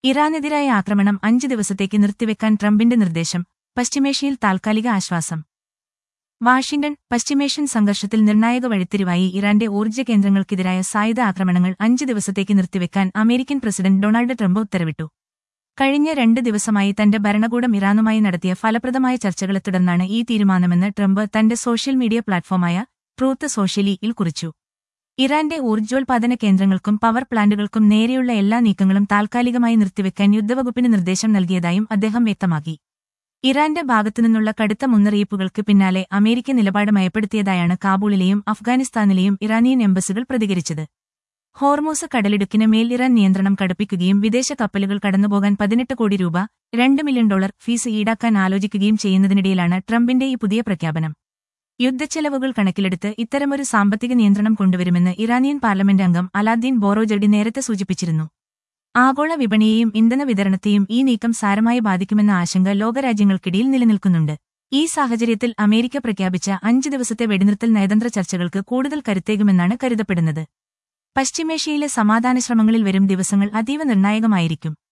ഇറാനെതിരായ ആക്രമണം അഞ്ച് ദിവസത്തേക്ക് നിർത്തിവെക്കാൻ ട്രംപിന്റെ നിർദ്ദേശം പശ്ചിമേഷ്യയിൽ താൽക്കാലിക ആശ്വാസം വാഷിംഗ്ടൺ പശ്ചിമേഷ്യൻ സംഘർഷത്തിൽ നിർണായക വഴിത്തിരിവായി ഇറാന്റെ ഊർജ്ജ കേന്ദ്രങ്ങൾക്കെതിരായ സായുധ ആക്രമണങ്ങൾ അഞ്ച് ദിവസത്തേക്ക് നിർത്തിവെക്കാൻ അമേരിക്കൻ പ്രസിഡന്റ് ഡൊണാൾഡ് ട്രംപ് ഉത്തരവിട്ടു കഴിഞ്ഞ രണ്ട് ദിവസമായി തന്റെ ഭരണകൂടം ഇറാനുമായി നടത്തിയ ഫലപ്രദമായ ചർച്ചകളെ തുടർന്നാണ് ഈ തീരുമാനമെന്ന് ട്രംപ് തന്റെ സോഷ്യൽ മീഡിയ പ്ലാറ്റ്ഫോമായ ട്രൂത്ത് സോഷ്യലിയിൽ കുറിച്ചു ഇറാന്റെ ഊർജ്ജോൽപാദന കേന്ദ്രങ്ങൾക്കും പവർ പ്ലാന്റുകൾക്കും നേരെയുള്ള എല്ലാ നീക്കങ്ങളും താൽക്കാലികമായി നിർത്തിവെക്കാൻ യുദ്ധവകുപ്പിന് നിർദ്ദേശം നൽകിയതായും അദ്ദേഹം വ്യക്തമാക്കി ഇറാന്റെ ഭാഗത്തുനിന്നുള്ള കടുത്ത മുന്നറിയിപ്പുകൾക്ക് പിന്നാലെ അമേരിക്ക നിലപാട് മയപ്പെടുത്തിയതായാണ് കാബൂളിലെയും അഫ്ഗാനിസ്ഥാനിലെയും ഇറാനിയൻ എംബസികൾ പ്രതികരിച്ചത് ഹോർമോസ് കടലിടുക്കിന് മേൽ ഇറാൻ നിയന്ത്രണം കടുപ്പിക്കുകയും വിദേശ കപ്പലുകൾ കടന്നുപോകാൻ പതിനെട്ട് കോടി രൂപ രണ്ട് മില്യൺ ഡോളർ ഫീസ് ഈടാക്കാൻ ആലോചിക്കുകയും ചെയ്യുന്നതിനിടയിലാണ് ട്രംപിന്റെ ഈ പുതിയ പ്രഖ്യാപനം യുദ്ധച്ചെലവുകൾ കണക്കിലെടുത്ത് ഇത്തരമൊരു സാമ്പത്തിക നിയന്ത്രണം കൊണ്ടുവരുമെന്ന് ഇറാനിയൻ പാർലമെന്റ് അംഗം അലാദ്ദീൻ ബോറോജഡി നേരത്തെ സൂചിപ്പിച്ചിരുന്നു ആഗോള വിപണിയെയും ഇന്ധന വിതരണത്തെയും ഈ നീക്കം സാരമായി ബാധിക്കുമെന്ന ആശങ്ക ലോകരാജ്യങ്ങൾക്കിടയിൽ നിലനിൽക്കുന്നുണ്ട് ഈ സാഹചര്യത്തിൽ അമേരിക്ക പ്രഖ്യാപിച്ച അഞ്ച് ദിവസത്തെ വെടിനിർത്തൽ നയതന്ത്ര ചർച്ചകൾക്ക് കൂടുതൽ കരുത്തേകുമെന്നാണ് കരുതപ്പെടുന്നത് പശ്ചിമേഷ്യയിലെ സമാധാന ശ്രമങ്ങളിൽ വരും ദിവസങ്ങൾ അതീവ നിർണായകമായിരിക്കും